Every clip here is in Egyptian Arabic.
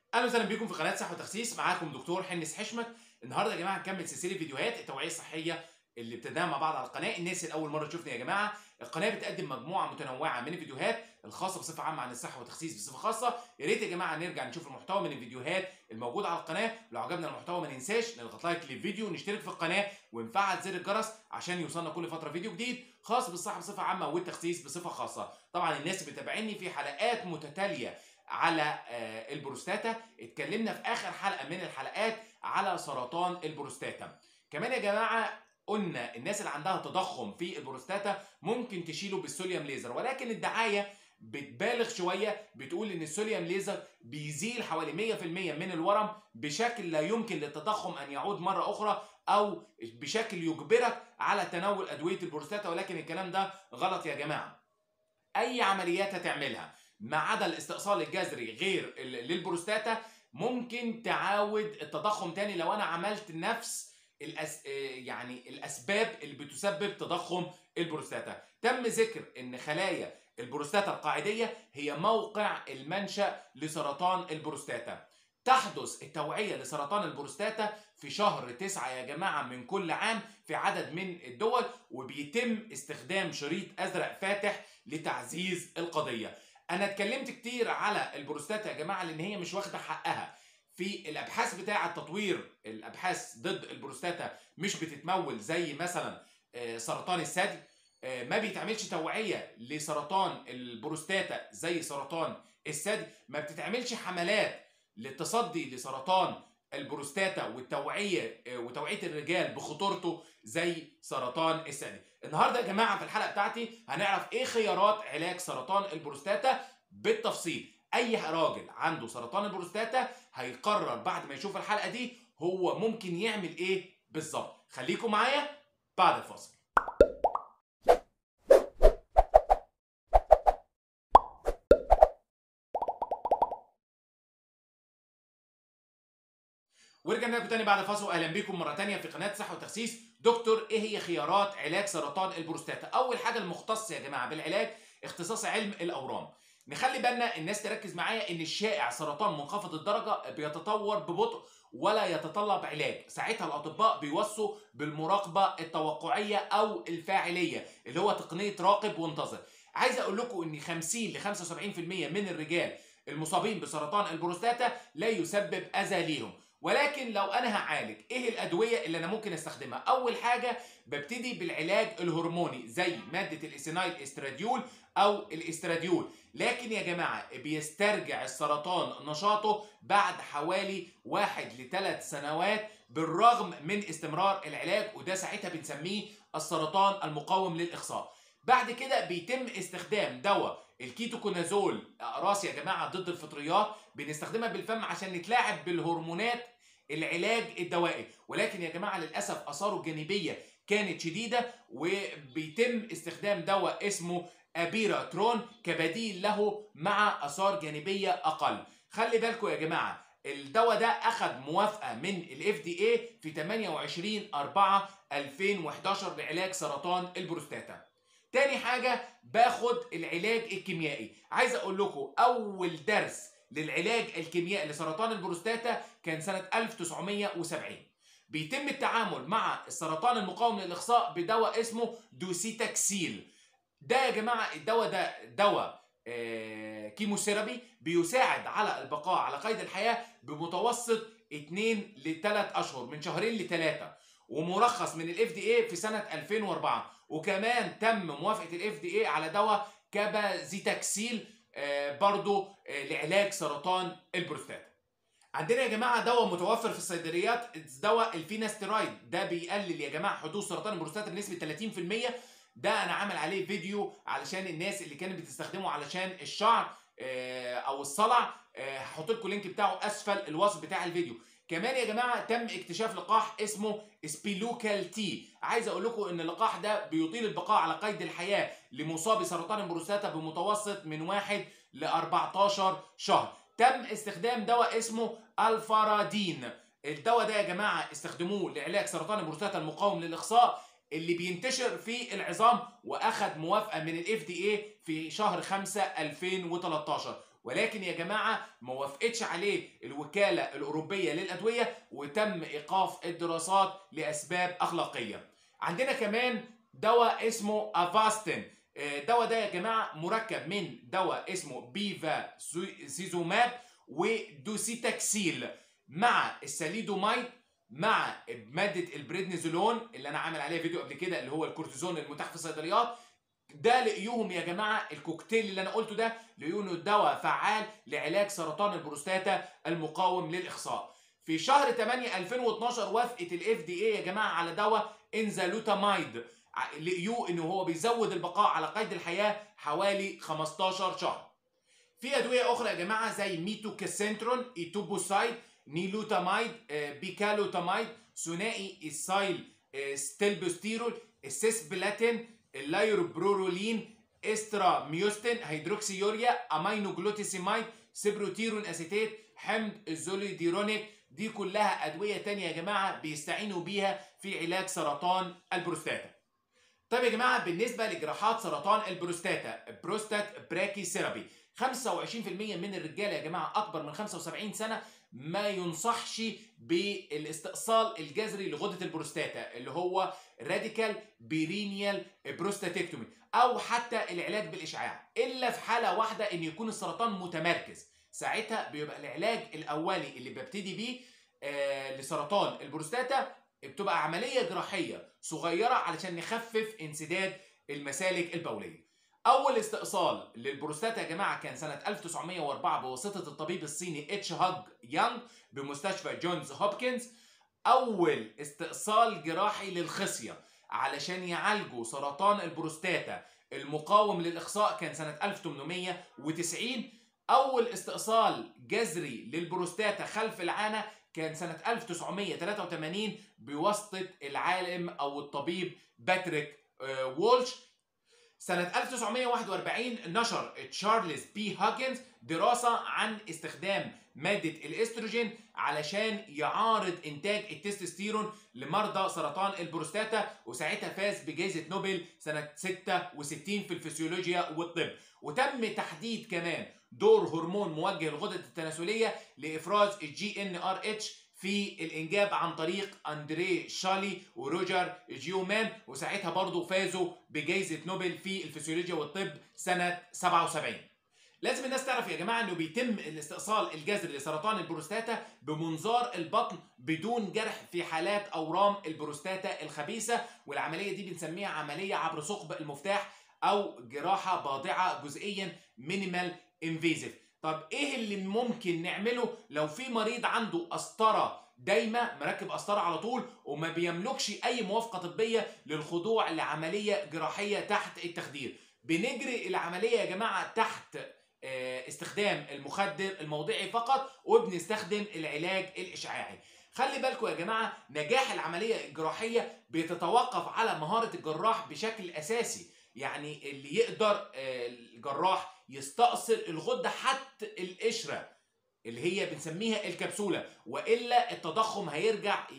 اهلا وسهلا بيكم في قناه صحه وتخسيس معاكم دكتور حنس حشمت النهارده يا جماعه هنكمل سلسله فيديوهات التوعيه الصحيه اللي ابتديناها مع بعض على القناه الناس اللي اول مره تشوفني يا جماعه القناه بتقدم مجموعه متنوعه من الفيديوهات الخاصه بصفه عامه عن الصحه والتخسيس بصفه خاصه يا ريت يا جماعه نرجع نشوف المحتوى من الفيديوهات الموجوده على القناه لو عجبنا المحتوى ما ننساش نضغط لايك للفيديو ونشترك في القناه ونفعل زر الجرس عشان يوصلنا كل فتره فيديو جديد خاص بالصحه بصفه عامه والتخسيس بصفه خاصه طبعا الناس اللي بتابعني في حلقات متتاليه على البروستاتا اتكلمنا في اخر حلقه من الحلقات على سرطان البروستاتا كمان يا جماعه قلنا الناس اللي عندها تضخم في البروستاتا ممكن تشيله بالسوليوم ليزر ولكن الدعايه بتبالغ شويه بتقول ان السوليوم ليزر بيزيل حوالي 100% من الورم بشكل لا يمكن للتضخم ان يعود مره اخرى او بشكل يجبرك على تناول ادويه البروستاتا ولكن الكلام ده غلط يا جماعه اي عمليات هتعملها ما عدا الاستئصال الجذري غير للبروستاتا ممكن تعاود التضخم تاني لو انا عملت نفس الأس... يعني الاسباب اللي بتسبب تضخم البروستاتا تم ذكر ان خلايا البروستاتا القاعديه هي موقع المنشا لسرطان البروستاتا تحدث التوعيه لسرطان البروستاتا في شهر تسعة يا جماعة من كل عام في عدد من الدول وبيتم استخدام شريط أزرق فاتح لتعزيز القضية أنا اتكلمت كتير على البروستاتا يا جماعة لأن هي مش واخدة حقها في الابحاث بتاعه تطوير الابحاث ضد البروستاتا مش بتتمول زي مثلا سرطان الثدي ما بيتعملش توعيه لسرطان البروستاتا زي سرطان الثدي ما بتتعملش حملات للتصدي لسرطان البروستاتا والتوعيه وتوعيه الرجال بخطورته زي سرطان الثدي النهارده يا جماعه في الحلقه بتاعتي هنعرف ايه خيارات علاج سرطان البروستاتا بالتفصيل اي راجل عنده سرطان البروستاتا هيقرر بعد ما يشوف الحلقه دي هو ممكن يعمل ايه بالظبط خليكم معايا بعد الفاصل ورجعنا لكم تاني بعد الفاصل واهلا بيكم مره تانية في قناه صحه وتخسيس دكتور ايه هي خيارات علاج سرطان البروستاتا اول حاجه المختص يا جماعه بالعلاج اختصاص علم الاورام نخلي بالنا الناس تركز معايا ان الشائع سرطان منخفض الدرجه بيتطور ببطء ولا يتطلب علاج ساعتها الاطباء بيوصوا بالمراقبه التوقعيه او الفاعليه اللي هو تقنيه راقب وانتظر عايز اقول لكم ان 50 ل 75% من الرجال المصابين بسرطان البروستاتا لا يسبب اذى ليهم ولكن لو انا هعالج ايه الادويه اللي انا ممكن استخدمها اول حاجه ببتدي بالعلاج الهرموني زي ماده الاسينايل استراديول او الاستراديول لكن يا جماعه بيسترجع السرطان نشاطه بعد حوالي واحد لثلاث سنوات بالرغم من استمرار العلاج وده ساعتها بنسميه السرطان المقاوم للاخصاب بعد كده بيتم استخدام دواء الكيتوكونازول اقراص يا جماعه ضد الفطريات بنستخدمها بالفم عشان نتلاعب بالهرمونات العلاج الدوائي ولكن يا جماعه للاسف اثاره الجانبيه كانت شديده وبيتم استخدام دواء اسمه ابيراترون كبديل له مع اثار جانبيه اقل خلي بالكم يا جماعه الدواء ده اخذ موافقه من الاف دي اي في 28 4 2011 لعلاج سرطان البروستاتا تاني حاجة باخد العلاج الكيميائي عايز اقول لكم اول درس للعلاج الكيميائي لسرطان البروستاتا كان سنة 1970 بيتم التعامل مع السرطان المقاوم للإخصاء بدواء اسمه دوسيتاكسيل ده يا جماعة الدواء ده دواء آه كيموثيرابي بيساعد على البقاء على قيد الحياة بمتوسط 2 ل 3 أشهر من شهرين لثلاثة ومرخص من الاف دي اي في سنة 2004 وكمان تم موافقه الاف دي اي على دواء كابازيتاكسيل برضو لعلاج سرطان البروستاتا عندنا يا جماعه دواء متوفر في الصيدليات دواء الفيناستيرويد ده بيقلل يا جماعه حدوث سرطان البروستاتا بنسبه 30% ده انا عامل عليه فيديو علشان الناس اللي كانت بتستخدمه علشان الشعر او الصلع هحط لكم اللينك بتاعه اسفل الوصف بتاع الفيديو كمان يا جماعه تم اكتشاف لقاح اسمه سبيلوكال تي عايز اقول لكم ان اللقاح ده بيطيل البقاء على قيد الحياه لمصابي سرطان البروستاتا بمتوسط من 1 ل 14 شهر تم استخدام دواء اسمه الفارادين الدواء ده يا جماعه استخدموه لعلاج سرطان البروستاتا المقاوم للاخصاء اللي بينتشر في العظام واخد موافقه من الاف دي اي في شهر 5 2013 ولكن يا جماعه ما وافقتش عليه الوكاله الاوروبيه للادويه وتم ايقاف الدراسات لاسباب اخلاقيه عندنا كمان دواء اسمه افاستين الدواء ده يا جماعه مركب من دواء اسمه بيفا سيزوماب ودوسيتاكسيل مع الساليدومايد مع ماده البريدنيزولون اللي انا عامل عليها فيديو قبل كده اللي هو الكورتيزون المتاح في الصيدليات ده لقيوهم يا جماعه الكوكتيل اللي انا قلته ده لقيوه انه دواء فعال لعلاج سرطان البروستاتا المقاوم للاخصاء في شهر 8 2012 وافقت الاف دي اي يا جماعه على دواء انزالوتامايد لقيوه انه هو بيزود البقاء على قيد الحياه حوالي 15 شهر في ادويه اخرى يا جماعه زي ميتوكاسنترون ايتوبوسايد نيلوتامايد بيكالوتامايد ثنائي السايل ستيلبوستيرول السيسبلاتين اللايروبرورولين استرا ميوستين هيدروكسيوريا امينو جلوتيسيمايد سيبروتيرون اسيتيت حمض الزوليديرونيك دي كلها ادويه تانية يا جماعه بيستعينوا بيها في علاج سرطان البروستاتا طيب يا جماعه بالنسبه لجراحات سرطان البروستاتا بروستات براكي ثيرابي 25% من الرجاله يا جماعه اكبر من 75 سنه ما ينصحش بالاستئصال الجذري لغده البروستاتا اللي هو راديكال بيرينيال بروستاتكتومي او حتى العلاج بالاشعاع الا في حاله واحده ان يكون السرطان متمركز ساعتها بيبقى العلاج الاولي اللي ببتدي بيه آه لسرطان البروستاتا بتبقى عمليه جراحيه صغيره علشان نخفف انسداد المسالك البوليه اول استئصال للبروستاتا يا جماعه كان سنه 1904 بواسطه الطبيب الصيني اتش هاج يانغ بمستشفى جونز هوبكنز اول استئصال جراحي للخصيه علشان يعالجوا سرطان البروستاتا المقاوم للاخصاء كان سنه 1890 اول استئصال جذري للبروستاتا خلف العانه كان سنة 1983 بواسطة العالم أو الطبيب باتريك وولش سنة 1941 نشر تشارلز بي هاجنز دراسة عن استخدام مادة الاستروجين علشان يعارض إنتاج التستوستيرون لمرضى سرطان البروستاتا وساعتها فاز بجائزة نوبل سنة 66 في الفسيولوجيا والطب وتم تحديد كمان دور هرمون موجه للغدد التناسلية لإفراز الجي ان ار اتش في الانجاب عن طريق اندري شالي وروجر جيومان وساعتها برضه فازوا بجائزه نوبل في الفسيولوجيا والطب سنه 77 لازم الناس تعرف يا جماعه انه بيتم الاستئصال الجذري لسرطان البروستاتا بمنظار البطن بدون جرح في حالات اورام البروستاتا الخبيثه والعمليه دي بنسميها عمليه عبر ثقب المفتاح او جراحه باضعه جزئيا مينيمال انفيزيف طب ايه اللي ممكن نعمله لو في مريض عنده قسطره دايمه مركب قسطره على طول وما بيملكش اي موافقه طبيه للخضوع لعمليه جراحيه تحت التخدير بنجري العمليه يا جماعه تحت استخدام المخدر الموضعي فقط وبنستخدم العلاج الاشعاعي خلي بالكم يا جماعه نجاح العمليه الجراحيه بيتتوقف على مهاره الجراح بشكل اساسي يعني اللي يقدر الجراح يستأصل الغدة حتى القشرة اللي هي بنسميها الكبسولة وإلا التضخم هيرجع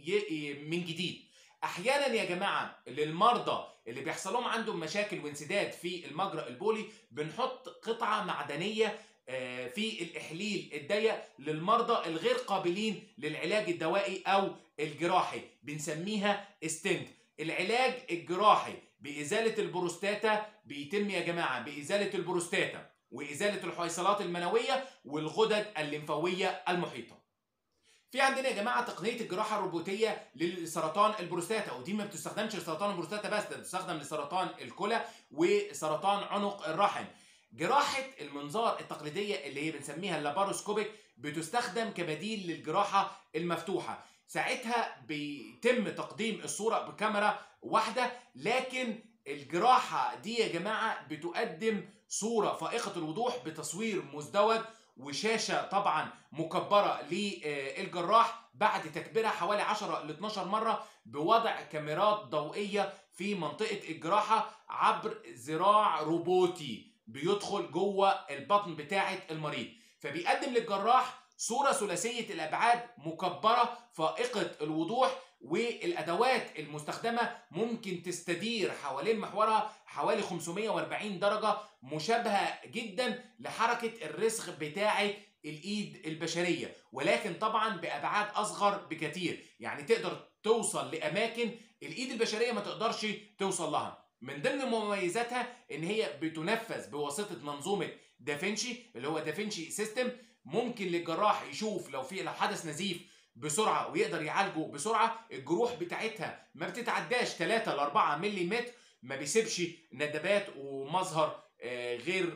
من جديد أحيانا يا جماعة للمرضى اللي بيحصل لهم عندهم مشاكل وانسداد في المجرى البولي بنحط قطعة معدنية في الإحليل الضيق للمرضى الغير قابلين للعلاج الدوائي أو الجراحي بنسميها ستنت العلاج الجراحي بإزالة البروستاتا بيتم يا جماعة بإزالة البروستاتا وإزالة الحويصلات المنوية والغدد الليمفاوية المحيطة. في عندنا يا جماعة تقنية الجراحة الروبوتية لسرطان البروستاتا ودي ما بتستخدمش لسرطان البروستاتا بس ده بتستخدم لسرطان الكلى وسرطان عنق الرحم. جراحة المنظار التقليدية اللي هي بنسميها اللاباروسكوبيك بتستخدم كبديل للجراحة المفتوحة. ساعتها بيتم تقديم الصورة بكاميرا واحدة لكن الجراحة دي يا جماعة بتقدم صورة فائقة الوضوح بتصوير مزدوج وشاشة طبعا مكبرة للجراح بعد تكبيرها حوالي 10 ل 12 مرة بوضع كاميرات ضوئية في منطقة الجراحة عبر ذراع روبوتي بيدخل جوه البطن بتاعة المريض فبيقدم للجراح صورة ثلاثية الأبعاد مكبرة فائقة الوضوح والأدوات المستخدمة ممكن تستدير حوالين محورها حوالي 540 درجة مشابهة جدا لحركة الرسغ بتاعة الإيد البشرية ولكن طبعا بأبعاد أصغر بكثير يعني تقدر توصل لأماكن الإيد البشرية ما تقدرش توصل لها من ضمن مميزاتها ان هي بتنفذ بواسطه منظومه دافنشي اللي هو دافنشي سيستم ممكن للجراح يشوف لو في لو حدث نزيف بسرعه ويقدر يعالجه بسرعه الجروح بتاعتها ما بتتعداش 3 ل 4 ملم ما بيسيبش ندبات ومظهر غير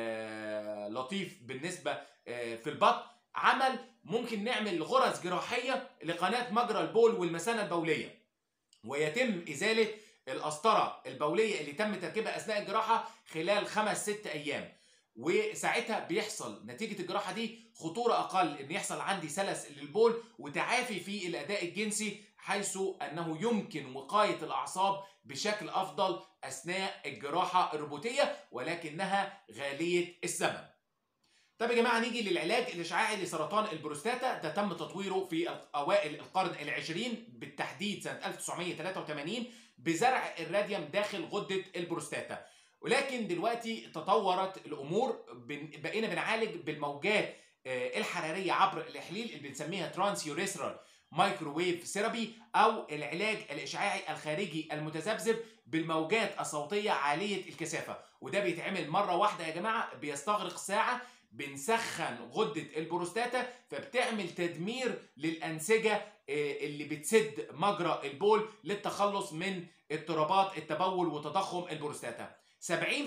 لطيف بالنسبه في البطن عمل ممكن نعمل غرز جراحيه لقناه مجرى البول والمثانه البوليه ويتم ازاله القسطره البوليه اللي تم تركيبها اثناء الجراحه خلال خمس ست ايام وساعتها بيحصل نتيجه الجراحه دي خطوره اقل ان يحصل عندي سلس للبول وتعافي في الاداء الجنسي حيث انه يمكن وقايه الاعصاب بشكل افضل اثناء الجراحه الروبوتيه ولكنها غاليه الثمن. طب يا جماعه نيجي للعلاج الاشعاعي لسرطان البروستاتا ده تم تطويره في اوائل القرن العشرين بالتحديد سنه 1983 بزرع الراديوم داخل غده البروستاتا ولكن دلوقتي تطورت الامور بقينا بنعالج بالموجات الحراريه عبر الاحليل اللي بنسميها ترانس يوريثرال مايكروويف ثيرابي او العلاج الاشعاعي الخارجي المتذبذب بالموجات الصوتيه عاليه الكثافه وده بيتعمل مره واحده يا جماعه بيستغرق ساعه بنسخن غدة البروستاتا فبتعمل تدمير للأنسجة اللي بتسد مجرى البول للتخلص من اضطرابات التبول وتضخم البروستاتا 70%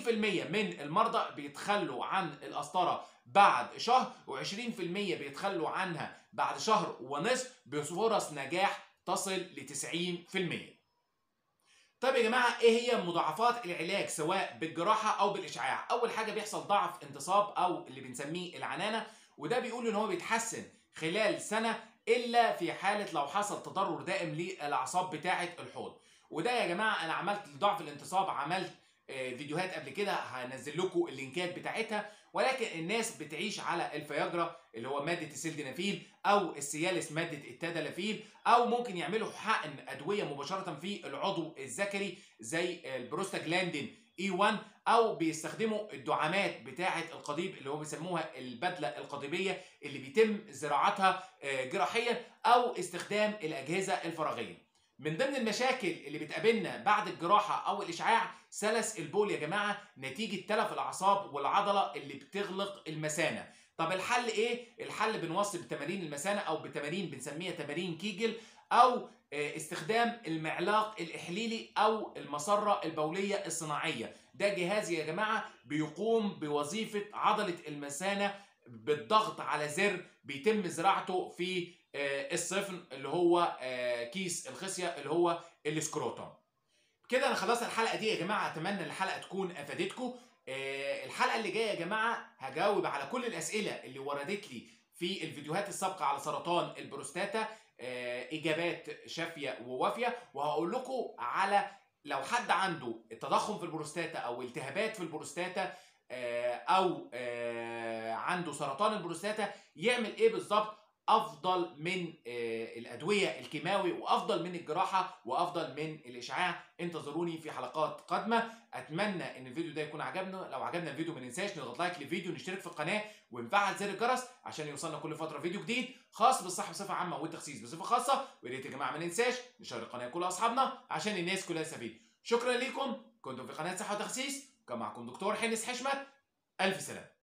من المرضى بيتخلوا عن القسطرة بعد شهر و20% بيتخلوا عنها بعد شهر ونصف بفرص نجاح تصل ل 90%. طيب يا جماعه ايه هي مضاعفات العلاج سواء بالجراحه او بالاشعاع اول حاجه بيحصل ضعف انتصاب او اللي بنسميه العنانه وده بيقول ان هو بيتحسن خلال سنه الا في حاله لو حصل تضرر دائم للاعصاب بتاعه الحوض وده يا جماعه انا عملت لضعف الانتصاب عملت فيديوهات قبل كده هنزل لكم اللينكات بتاعتها ولكن الناس بتعيش على الفياجرا اللي هو ماده السيلدينافيل او السيالس ماده التادالافيل او ممكن يعملوا حقن ادويه مباشره في العضو الذكري زي البروستاجلاندين اي 1 او بيستخدموا الدعامات بتاعه القضيب اللي هو بيسموها البدله القضيبيه اللي بيتم زراعتها جراحيا او استخدام الاجهزه الفراغيه من ضمن المشاكل اللي بتقابلنا بعد الجراحة أو الإشعاع سلس البول يا جماعة نتيجة تلف الأعصاب والعضلة اللي بتغلق المثانة طب الحل إيه؟ الحل بنوصي بتمارين المثانة أو بتمارين بنسميها تمارين كيجل أو استخدام المعلاق الإحليلي أو المسرة البولية الصناعية ده جهاز يا جماعة بيقوم بوظيفة عضلة المثانة بالضغط على زر بيتم زراعته في الصفن اللي هو كيس الخصيه اللي هو السكروتوم كده انا خلصت الحلقه دي يا جماعه اتمنى الحلقه تكون افادتكم الحلقه اللي جايه يا جماعه هجاوب على كل الاسئله اللي وردت لي في الفيديوهات السابقه على سرطان البروستاتا اجابات شافيه ووافيه وهقول لكم على لو حد عنده تضخم في البروستاتا او التهابات في البروستاتا او عنده سرطان البروستاتا يعمل ايه بالظبط افضل من الادويه الكيماوي وافضل من الجراحه وافضل من الاشعاع انتظروني في حلقات قادمه اتمنى ان الفيديو ده يكون عجبنا لو عجبنا الفيديو ما ننساش نضغط لايك للفيديو نشترك في القناه ونفعل زر الجرس عشان يوصلنا كل فتره فيديو جديد خاص بالصحه بصفه عامه والتخسيس بصفه خاصه ويا ريت يا جماعه ما ننساش نشارك القناه كل اصحابنا عشان الناس كلها تستفيد شكرا لكم كنتم في قناه صحه وتخسيس كان معكم دكتور حنس حشمت الف سلامه